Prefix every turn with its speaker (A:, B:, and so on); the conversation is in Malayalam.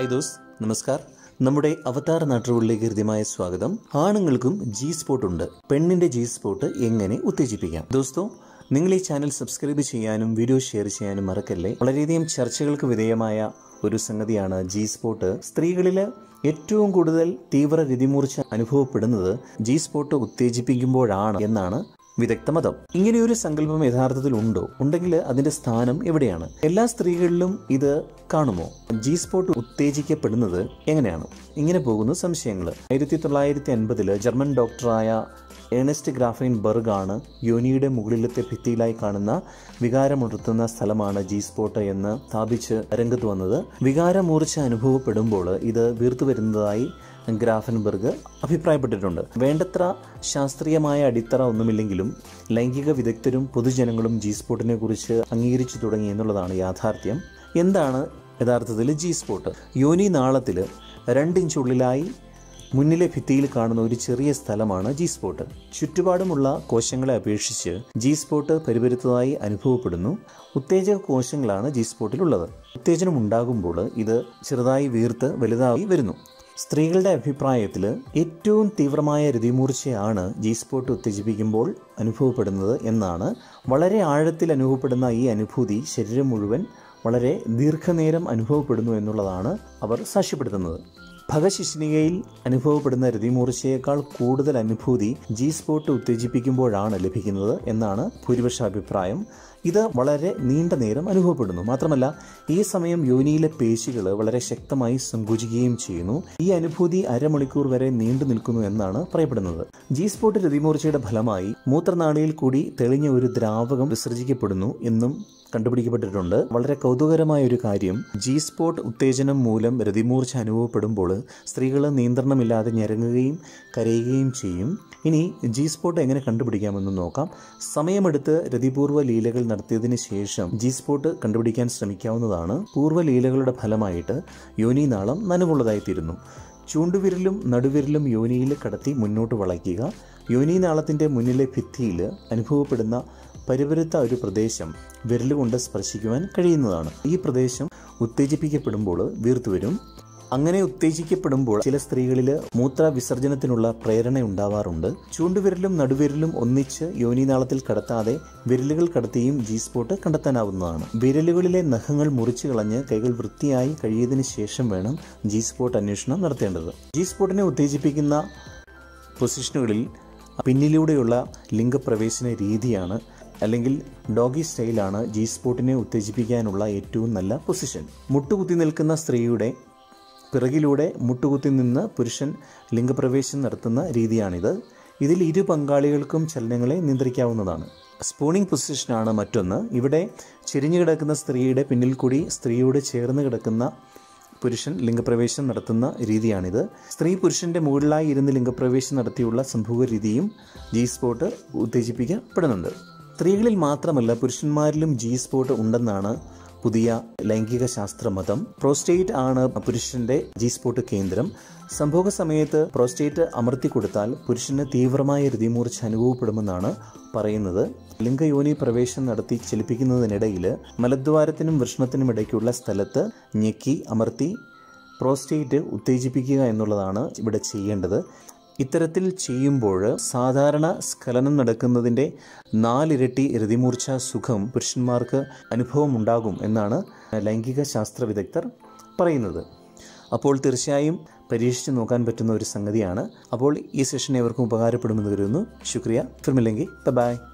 A: ഹായ് ദോസ് നമസ്കാർ നമ്മുടെ അവതാർ നാട്ടുകളിലേക്ക് ഹൃദ്യമായ സ്വാഗതം ആണുങ്ങൾക്കും ജി സ്പോട്ട് ഉണ്ട് പെണ്ണിന്റെ ജി സ്പോട്ട് എങ്ങനെ ഉത്തേജിപ്പിക്കാം ദോസ്തോ നിങ്ങൾ ഈ ചാനൽ സബ്സ്ക്രൈബ് ചെയ്യാനും വീഡിയോ ഷെയർ ചെയ്യാനും മറക്കല്ലേ വളരെയധികം ചർച്ചകൾക്ക് വിധേയമായ ഒരു സംഗതിയാണ് ജി സ്പോട്ട് സ്ത്രീകളില് ഏറ്റവും കൂടുതൽ തീവ്ര രതിമൂർച്ച അനുഭവപ്പെടുന്നത് ജി സ്പോട്ട് ഉത്തേജിപ്പിക്കുമ്പോഴാണ് എന്നാണ് വിദഗ്ധ മതം ഇങ്ങനെയൊരു സങ്കല്പം യഥാർത്ഥത്തിൽ ഉണ്ടോ ഉണ്ടെങ്കിൽ അതിന്റെ സ്ഥാനം എവിടെയാണ് എല്ലാ സ്ത്രീകളിലും ഇത് കാണുമോ ജി സ്പോട്ട് ഉത്തേജിക്കപ്പെടുന്നത് എങ്ങനെയാണ് ഇങ്ങനെ പോകുന്നു സംശയങ്ങൾ ആയിരത്തി തൊള്ളായിരത്തി അൻപതില് ജർമ്മൻ ഡോക്ടറായ ഏണസ്റ്റ് ഗ്രാഫൈൻ ബർഗ് ആണ് യോനിയുടെ മുകളിലത്തെ ഭിത്തിയിലായി കാണുന്ന വികാരമുണർത്തുന്ന സ്ഥലമാണ് ജി സ്പോട്ട് എന്ന് സ്ഥാപിച്ച് രംഗത്ത് വന്നത് വികാരമൂർച്ച അനുഭവപ്പെടുമ്പോൾ ഇത് വീർത്തു വരുന്നതായി ഗ്രാഫൻബർഗ് അഭിപ്രായപ്പെട്ടിട്ടുണ്ട് വേണ്ടത്ര ശാസ്ത്രീയമായ അടിത്തറ ഒന്നുമില്ലെങ്കിലും ലൈംഗിക വിദഗ്ധരും പൊതുജനങ്ങളും ജി സ്പോട്ടിനെ കുറിച്ച് അംഗീകരിച്ചു തുടങ്ങി എന്നുള്ളതാണ് യാഥാർത്ഥ്യം എന്താണ് യഥാർത്ഥത്തിൽ ജി സ്പോട്ട് യോനി നാളത്തിൽ രണ്ടിഞ്ചുള്ളിലായി മുന്നിലെ ഭിത്തിയിൽ കാണുന്ന ഒരു ചെറിയ സ്ഥലമാണ് ജി സ്പോട്ട് ചുറ്റുപാടുമുള്ള കോശങ്ങളെ അപേക്ഷിച്ച് ജി സ്പോട്ട് പരിപരുത്തതായി അനുഭവപ്പെടുന്നു ഉത്തേജക കോശങ്ങളാണ് ജി സ്പോട്ടിലുള്ളത് ഉത്തേജനം ഉണ്ടാകുമ്പോൾ ഇത് ചെറുതായി വീർത്ത് വലുതായി വരുന്നു സ്ത്രീകളുടെ അഭിപ്രായത്തിൽ ഏറ്റവും തീവ്രമായ രതിമൂർച്ചയാണ് ജി സ്പോട്ട് ഉത്തേജിപ്പിക്കുമ്പോൾ അനുഭവപ്പെടുന്നത് എന്നാണ് വളരെ ആഴത്തിൽ അനുഭവപ്പെടുന്ന ഈ അനുഭൂതി ശരീരം മുഴുവൻ വളരെ ദീർഘനേരം അനുഭവപ്പെടുന്നു എന്നുള്ളതാണ് അവർ സാക്ഷ്യപ്പെടുത്തുന്നത് ഭഗശിഷ്ണികയിൽ അനുഭവപ്പെടുന്ന രതിമൂർച്ചയേക്കാൾ കൂടുതൽ അനുഭൂതി ജി സ്പോട്ട് ഉത്തേജിപ്പിക്കുമ്പോഴാണ് ലഭിക്കുന്നത് എന്നാണ് ഭൂരിപക്ഷ അഭിപ്രായം ഇത് വളരെ നീണ്ട നേരം അനുഭവപ്പെടുന്നു മാത്രമല്ല ഈ സമയം യോനിയിലെ പേശികൾ വളരെ ശക്തമായി സങ്കുചിക്കുകയും ചെയ്യുന്നു ഈ അനുഭൂതി അരമണിക്കൂർ വരെ നീണ്ടു നിൽക്കുന്നു എന്നാണ് പറയപ്പെടുന്നത് ജി സ്പോട്ട് രതിമൂർച്ചയുടെ ഫലമായി മൂത്രനാളിയിൽ കൂടി തെളിഞ്ഞ ഒരു ദ്രാവകം വിസർജിക്കപ്പെടുന്നു എന്നും കണ്ടുപിടിക്കപ്പെട്ടിട്ടുണ്ട് വളരെ കൗതുകരമായ ഒരു കാര്യം ജി സ്പോട്ട് ഉത്തേജനം മൂലം രതിമൂർച്ച അനുഭവപ്പെടുമ്പോൾ സ്ത്രീകൾ നിയന്ത്രണമില്ലാതെ ഞരങ്ങുകയും കരയുകയും ചെയ്യും ഇനി ജി സ്പോട്ട് എങ്ങനെ കണ്ടുപിടിക്കാമെന്ന് നോക്കാം സമയമെടുത്ത് രതിപൂർവ്വ ലീലകൾ നടത്തിയതിന് ശേഷം ജി സ്പോട്ട് കണ്ടുപിടിക്കാൻ ശ്രമിക്കാവുന്നതാണ് പൂർവ്വ ലീലകളുടെ ഫലമായിട്ട് യോനി നാളം നനവുള്ളതായിത്തീരുന്നു ചൂണ്ടുവിരലും നടുവിരലും യോനിയിൽ കടത്തി മുന്നോട്ട് വളയ്ക്കുക യോനി നാളത്തിൻ്റെ മുന്നിലെ ഭിത്തിയിൽ അനുഭവപ്പെടുന്ന പരിപരുത്ത ഒരു പ്രദേശം വിരലുകൊണ്ട് സ്പർശിക്കുവാൻ കഴിയുന്നതാണ് ഈ പ്രദേശം ഉത്തേജിപ്പിക്കപ്പെടുമ്പോൾ വീർത്തുവരും അങ്ങനെ ഉത്തേജിക്കപ്പെടുമ്പോൾ ചില സ്ത്രീകളിൽ മൂത്ര വിസർജനത്തിനുള്ള പ്രേരണ ഉണ്ടാവാറുണ്ട് ചൂണ്ടുവിരലും നടുവിരലും ഒന്നിച്ച് യോനിനാളത്തിൽ കടത്താതെ വിരലുകൾ കടത്തിയും ജി സ്പോട്ട് കണ്ടെത്താനാവുന്നതാണ് വിരലുകളിലെ നഖങ്ങൾ മുറിച്ചു കളഞ്ഞ് കൈകൾ വൃത്തിയായി കഴിയതിനു ശേഷം വേണം ജി സ്പോട്ട് അന്വേഷണം നടത്തേണ്ടത് ജി സ്പോട്ടിനെ ഉത്തേജിപ്പിക്കുന്ന പൊസിഷനുകളിൽ പിന്നിലൂടെയുള്ള ലിംഗപ്രവേശന രീതിയാണ് അല്ലെങ്കിൽ ഡോഗി സ്റ്റൈലാണ് ജി സ്പോട്ടിനെ ഉത്തേജിപ്പിക്കാനുള്ള ഏറ്റവും നല്ല പൊസിഷൻ മുട്ടുകുത്തി നിൽക്കുന്ന സ്ത്രീയുടെ പിറകിലൂടെ മുട്ടുകുത്തി നിന്ന് പുരുഷൻ ലിംഗപ്രവേശനം നടത്തുന്ന രീതിയാണിത് ഇതിൽ ഇരു പങ്കാളികൾക്കും ചലനങ്ങളെ നിയന്ത്രിക്കാവുന്നതാണ് സ്പൂണിംഗ് പൊസിഷനാണ് മറ്റൊന്ന് ഇവിടെ ചെരിഞ്ഞു കിടക്കുന്ന സ്ത്രീയുടെ പിന്നിൽ കൂടി സ്ത്രീയോട് ചേർന്ന് കിടക്കുന്ന പുരുഷൻ ലിംഗപ്രവേശനം നടത്തുന്ന രീതിയാണിത് സ്ത്രീ പുരുഷന്റെ മുകളിലായി ഇരുന്ന് ലിംഗപ്രവേശനം നടത്തിയുള്ള സംഭവ രീതിയും ജി സ്പോട്ട് ഉത്തേജിപ്പിക്കപ്പെടുന്നുണ്ട് സ്ത്രീകളിൽ മാത്രമല്ല പുരുഷന്മാരിലും ജി സ്പോട്ട് ഉണ്ടെന്നാണ് പുതിയ ലൈംഗിക ശാസ്ത്ര മതം പ്രോസ്റ്റേറ്റ് ആണ് പുരുഷന്റെ ജി സ്പോട്ട് കേന്ദ്രം സംഭോഗ സമയത്ത് പ്രോസ്റ്റേറ്റ് അമർത്തി കൊടുത്താൽ പുരുഷന് തീവ്രമായ രതിമൂർച്ച അനുഭവപ്പെടുമെന്നാണ് പറയുന്നത് ലിംഗയോനി പ്രവേശനം നടത്തി ചലിപ്പിക്കുന്നതിനിടയിൽ മലദ്വാരത്തിനും വൃഷ്ണത്തിനും ഇടയ്ക്കുള്ള സ്ഥലത്ത് ഞെക്കി അമർത്തി പ്രോസ്റ്റേറ്റ് ഉത്തേജിപ്പിക്കുക എന്നുള്ളതാണ് ഇവിടെ ചെയ്യേണ്ടത് ഇത്തരത്തിൽ ചെയ്യുമ്പോൾ സാധാരണ സ്ഖലനം നടക്കുന്നതിൻ്റെ നാലിരട്ടി രതിമൂർച്ച സുഖം പുരുഷന്മാർക്ക് അനുഭവം ഉണ്ടാകും എന്നാണ് ലൈംഗിക ശാസ്ത്ര വിദഗ്ധർ പറയുന്നത് അപ്പോൾ തീർച്ചയായും പരീക്ഷിച്ച് നോക്കാൻ പറ്റുന്ന ഒരു സംഗതിയാണ് അപ്പോൾ ഈ സെഷൻ ഏവർക്കും ഉപകാരപ്പെടുമെന്ന് കരുതുന്നു ശുക്രിയ ഫിർമില്ലെങ്കിൽ ബൈ